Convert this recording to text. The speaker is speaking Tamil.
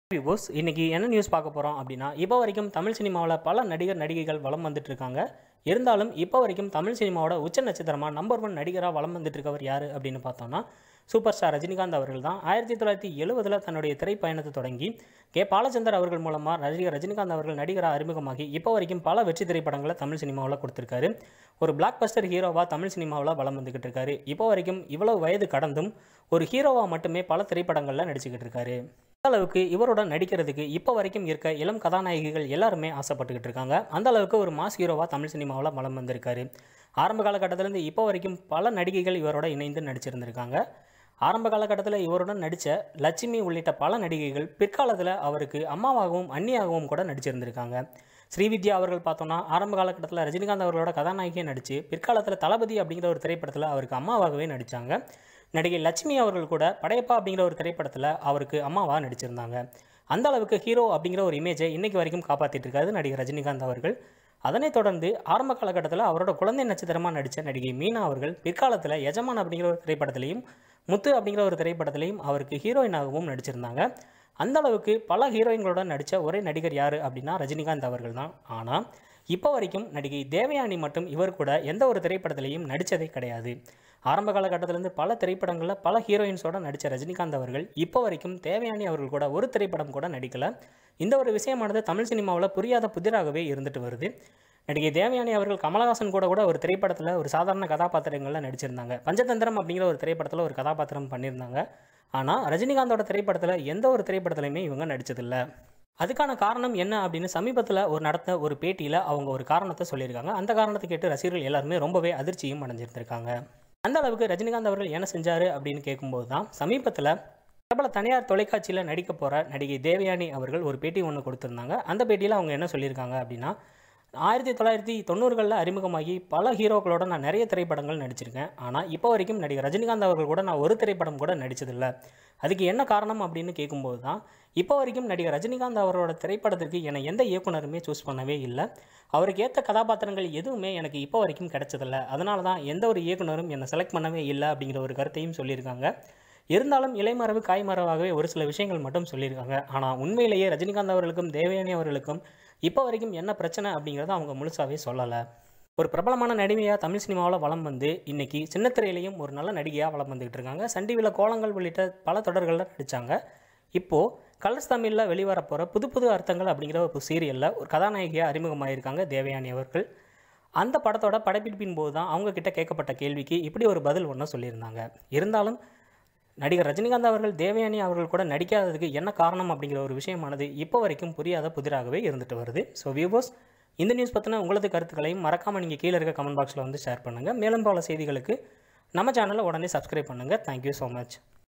விவோஸ் இன்னைக்கு என்ன நியூஸ் பார்க்க போகிறோம் அப்படின்னா இப்போ வரைக்கும் தமிழ் சினிமாவில் பல நடிகர் நடிகைகள் வலம் வந்துட்டு இருக்காங்க இருந்தாலும் இப்போ வரைக்கும் தமிழ் சினிமாவோட உச்ச நட்சத்திரமாக நம்பர் ஒன் நடிகராக வலம் வந்துட்டு இருக்கவர் யார் அப்படின்னு பார்த்தோம்னா சூப்பர் ஸ்டார் ரஜினிகாந்த் அவர்கள் தான் ஆயிரத்தி தொள்ளாயிரத்தி எழுபதில் தன்னுடைய திரைப்பயணத்தை தொடங்கி கே பாலச்சந்தர் அவர்கள் மூலமாக நடிகர் ரஜினிகாந்த் அவர்கள் நடிகராக அறிமுகமாகி இப்போ வரைக்கும் பல வெற்றி திரைப்படங்களை தமிழ் சினிமாவில் கொடுத்துருக்காரு ஒரு பிளாக் பஸ்டர் ஹீரோவாக தமிழ் சினிமாவில் வலம் வந்துக்கிட்டு இருக்காரு இப்போ வரைக்கும் இவ்வளவு வயது கடந்தும் ஒரு ஹீரோவாக மட்டுமே பல திரைப்படங்களில் நடிச்சுக்கிட்டு இருக்காரு அந்த அளவுக்கு இவரோட நடிக்கிறதுக்கு இப்போ வரைக்கும் இருக்க இளம் கதாநாயகிகள் எல்லாருமே ஆசைப்பட்டுக்கிட்டு இருக்காங்க அந்த அளவுக்கு ஒரு மாஸ் ஹீரோவாக தமிழ் சினிமாவில் வலம் வந்திருக்காரு ஆரம்ப காலகட்டத்திலேருந்து இப்போ வரைக்கும் பல நடிகைகள் இவரோட இணைந்து நடிச்சிருந்திருக்காங்க ஆரம்ப காலகட்டத்தில் இவருடன் நடித்த லட்சுமி உள்ளிட்ட பல நடிகைகள் பிற்காலத்தில் அவருக்கு அம்மாவாகவும் அண்ணியாகவும் கூட நடிச்சிருந்திருக்காங்க ஸ்ரீவித்யா அவர்கள் பார்த்தோன்னா ஆரம்ப காலகட்டத்தில் ரஜினிகாந்த் அவர்களோட கதாநாயகியை நடித்து பிற்காலத்தில் தளபதி அப்படிங்கிற ஒரு திரைப்படத்தில் அவருக்கு அம்மாவாகவே நடித்தாங்க நடிகை லட்சுமி அவர்கள் கூட படையப்பா அப்படிங்கிற ஒரு திரைப்படத்தில் அவருக்கு அம்மாவாக நடிச்சிருந்தாங்க அந்த அளவுக்கு ஹீரோ அப்படிங்கிற ஒரு இமேஜை இன்னைக்கு வரைக்கும் காப்பாற்றிட்டு இருக்காரு நடிகர் ரஜினிகாந்த் அவர்கள் அதனைத் தொடர்ந்து ஆரம்ப காலகட்டத்தில் அவரோட குழந்தை நட்சத்திரமாக நடித்த நடிகை மீனா அவர்கள் பிற்காலத்தில் எஜமான் அப்படிங்கிற ஒரு திரைப்படத்திலையும் முத்து அப்படிங்கிற ஒரு திரைப்படத்திலையும் அவருக்கு ஹீரோயினாகவும் நடிச்சிருந்தாங்க அந்த அளவுக்கு பல ஹீரோயின்களோட நடித்த ஒரே நடிகர் யார் அப்படின்னா ரஜினிகாந்த் அவர்கள் தான் ஆனால் இப்போ வரைக்கும் நடிகை தேவயானி மட்டும் இவர் கூட எந்த ஒரு திரைப்படத்திலையும் நடித்ததே கிடையாது ஆரம்ப காலகட்டத்திலேருந்து பல திரைப்படங்களில் பல ஹீரோயின்ஸோட நடித்த ரஜினிகாந்த் அவர்கள் இப்போ வரைக்கும் தேவயானி அவர்கள் கூட ஒரு திரைப்படம் கூட நடிக்கலை இந்த ஒரு விஷயமானது தமிழ் சினிமாவில் புரியாத புதிராகவே இருந்துட்டு வருது நடிகை தேவயானி அவர்கள் கமலஹாசன் கூட கூட ஒரு திரைப்படத்தில் ஒரு சாதாரண கதாபாத்திரங்களில் நடிச்சிருந்தாங்க பஞ்சதந்திரம் அப்படிங்கிற ஒரு திரைப்படத்தில் ஒரு கதாபாத்திரம் பண்ணியிருந்தாங்க ஆனால் ரஜினிகாந்தோட திரைப்படத்தில் எந்த ஒரு திரைப்படத்துலையுமே இவங்க நடிச்சதில்லை அதுக்கான காரணம் என்ன அப்படின்னு சமீபத்தில் ஒரு நடத்த ஒரு பேட்டியில் அவங்க ஒரு காரணத்தை சொல்லியிருக்காங்க அந்த காரணத்தை கேட்டு ரசிகர்கள் எல்லாருமே ரொம்பவே அதிர்ச்சியும் அடைஞ்சிருந்திருக்காங்க அந்த அளவுக்கு ரஜினிகாந்த் அவர்கள் என்ன செஞ்சார் அப்படின்னு கேட்கும்போது தான் சமீபத்தில் பிரபல தனியார் தொலைக்காட்சியில் நடிக்க போகிற நடிகை தேவயானி அவர்கள் ஒரு பேட்டி ஒன்று கொடுத்துருந்தாங்க அந்த பேட்டியில் அவங்க என்ன சொல்லியிருக்காங்க அப்படின்னா ஆயிரத்தி தொள்ளாயிரத்தி தொண்ணூறுகளில் அறிமுகமாகி பல ஹீரோக்களோட நான் நிறைய திரைப்படங்கள் நடிச்சிருக்கேன் ஆனால் இப்போ வரைக்கும் நடிகர் ரஜினிகாந்த் அவர்கள் கூட நான் ஒரு திரைப்படம் கூட நடித்ததில்லை அதுக்கு என்ன காரணம் அப்படின்னு கேட்கும்போது தான் இப்போ வரைக்கும் நடிகர் ரஜினிகாந்த் அவரோட திரைப்படத்திற்கு என்னை எந்த இயக்குனருமே சூஸ் பண்ணவே இல்லை அவருக்கு ஏற்ற கதாபாத்திரங்கள் எதுவுமே எனக்கு இப்போ வரைக்கும் கிடைச்சதில்ல அதனால தான் எந்த ஒரு இயக்குனரும் என்னை செலக்ட் பண்ணவே இல்லை அப்படிங்கிற ஒரு கருத்தையும் சொல்லியிருக்காங்க இருந்தாலும் இலைமறைவு காய்மறைவாகவே ஒரு சில விஷயங்கள் மட்டும் சொல்லியிருக்காங்க ஆனால் உண்மையிலேயே ரஜினிகாந்த் அவர்களுக்கும் தேவயானி அவர்களுக்கும் இப்போ வரைக்கும் என்ன பிரச்சனை அப்படிங்கிறத அவங்க முழுசாவே சொல்லலை ஒரு பிரபலமான நடிகையாக தமிழ் சினிமாவில் வலம் வந்து இன்னைக்கு சின்னத்திரையிலையும் ஒரு நல்ல நடிகையாக வலம் வந்துகிட்டு இருக்காங்க சன் டிவியில் கோலங்கள் உள்ளிட்ட பல தொடர்களில் நடித்தாங்க இப்போது கலர்ஸ் தமிழில் வெளிவர போகிற புது புது அர்த்தங்கள் அப்படிங்கிற ஒரு சீரியலில் ஒரு கதாநாயகியாக அறிமுகமாயிருக்காங்க தேவயானி அவர்கள் அந்த படத்தோட படப்பிடிப்பின் போது தான் அவங்க கிட்ட கேட்கப்பட்ட கேள்விக்கு இப்படி ஒரு பதில் ஒன்று சொல்லியிருந்தாங்க இருந்தாலும் நடிகர் ரஜினிகாந்த் அவர்கள் தேவயானி அவர்கள் கூட நடிக்காததுக்கு என்ன காரணம் அப்படிங்கிற ஒரு விஷயமானது இப்போ வரைக்கும் புரியாத புதிராகவே இருந்துட்டு வருது ஸோ வியூவர்ஸ் இந்த நியூஸ் பற்றின உங்களது கருத்துக்களையும் மறக்காமல் நீங்கள் கீழே இருக்க கமெண்ட் பாக்ஸில் வந்து ஷேர் பண்ணுங்கள் மேலும் பல செய்திகளுக்கு நம்ம சேனலை உடனே சப்ஸ்கிரைப் பண்ணுங்கள் தேங்க்யூ ஸோ மச்